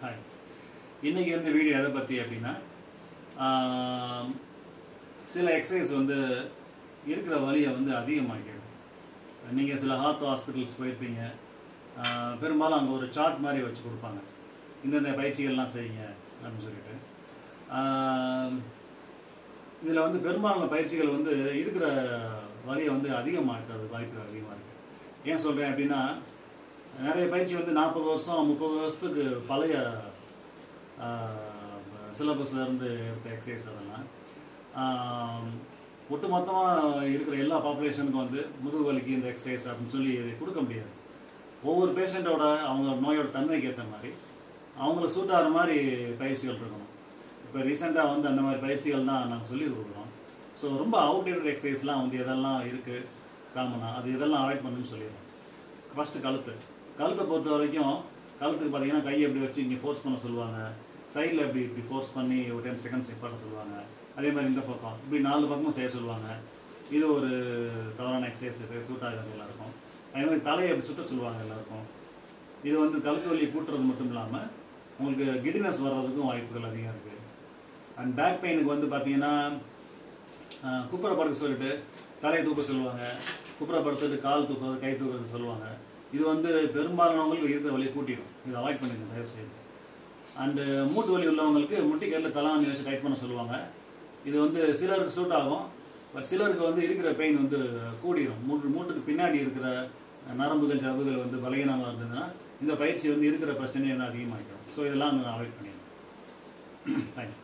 hi இன்னைக்கு இந்த video எதை பற்றி அப்படின்னா ஆம், சில எக்ஸசைஸ் வந்து இருக்கிற வலியை வந்து அதிகமாக்கிடும் நீங்கள் சில ஹார்ட் ஹாஸ்பிட்டல்ஸ் போயிருப்பீங்க ஆ, பெரும்பாலும் அங்கே ஒரு சார்ட் மாதிரி வச்சு கொடுப்பாங்க இந்தந்த பயிற்சிகள்லாம் செய்யுங்க அப்படின்னு சொல்லிட்டு இதில் வந்து பெரும்பாலான பயிற்சிகள் வந்து இருக்கிற வலியை வந்து அதிகமாக்குறது வாய்ப்புகள் அதிகமாக இருக்குது ஏன் சொல்கிறேன் அப்படின்னா நிறைய பயிற்சி வந்து நாற்பது வருஷம் முப்பது வருஷத்துக்கு பழைய சிலபஸில் இருந்து எடுத்த எக்ஸசைஸ் அதெல்லாம் ஒட்டு மொத்தமாக இருக்கிற எல்லா பாப்புலேஷனுக்கும் வந்து முதுகு வலிக்கு இந்த எக்ஸசைஸ் அப்படின்னு சொல்லி கொடுக்க முடியாது ஒவ்வொரு பேஷண்ட்டோட அவங்க நோயோட தன்மைக்கு ஏற்ற மாதிரி அவங்களுக்கு சூட் ஆகிற மாதிரி பயிற்சிகள் இருக்கணும் இப்போ ரீசெண்டாக வந்து அந்த மாதிரி பயிற்சிகள் தான் நாங்கள் சொல்லி கொடுக்குறோம் ஸோ ரொம்ப அவுடேட்டட் எக்ஸசைஸ்லாம் வந்து எதெல்லாம் இருக்குது காமனாக அது இதெல்லாம் அவாய்ட் பண்ணுன்னு சொல்லிடுறோம் ஃபஸ்ட்டு கழுத்து கழுத்தை பொறுத்த வரைக்கும் கழுத்துக்கு பார்த்தீங்கன்னா கையை இப்படி வச்சு இங்கே ஃபோர்ஸ் பண்ண சொல்லுவாங்க சைடில் இப்படி இப்படி ஃபோர்ஸ் பண்ணி ஒரு டென் செகண்ட்ஸ் பண்ண சொல்லுவாங்க அதே மாதிரி இந்த பக்கம் இப்படி நாலு பக்கமும் செய்ய சொல்லுவாங்க இது ஒரு தவறான எக்ஸசைஸ் சூட் ஆகிறது எல்லாருக்கும் அதே மாதிரி தலையை அப்படி சுத்த சொல்லுவாங்க எல்லாருக்கும் இது வந்து கழுத்து வலியை கூட்டுறது மட்டும் இல்லாமல் உங்களுக்கு கிடினஸ் வர்றதுக்கும் வாய்ப்புகள் அதிகம் இருக்குது அண்ட் பேக் பெயினுக்கு வந்து பார்த்தீங்கன்னா ஆஹ் குப்புற படுக்க சொல்லிட்டு தலையை தூக்க சொல்லுவாங்க குப்புற படுத்துட்டு கால் தூக்குறது கை தூக்குறது சொல்லுவாங்க இது வந்து பெரும்பாலானவங்களுக்கு இருக்கிற வலியை கூட்டிடும் இதை அவாய்ட் பண்ணிடுங்க தயவு செய்து அண்டு மூட்டு வலி உள்ளவங்களுக்கு முட்டிக்கல்ல தலாணி வச்சு டைட் பண்ண சொல்லுவாங்க இது வந்து சிலருக்கு சூட் ஆகும் பட் சிலருக்கு வந்து இருக்கிற பெயின் வந்து கூடிடும் மூட்டு மூட்டுக்கு பின்னாடி இருக்கிற நரம்புகள் ஜவ்வுகள் வந்து பலகீனமாக இருந்ததுன்னா இந்த பயிற்சி வந்து இருக்கிற பிரச்சனையை வந்து அதிகமாகிடும் ஸோ இதெல்லாம் அவாய்ட் பண்ணிடுங்க தேங்க்யூ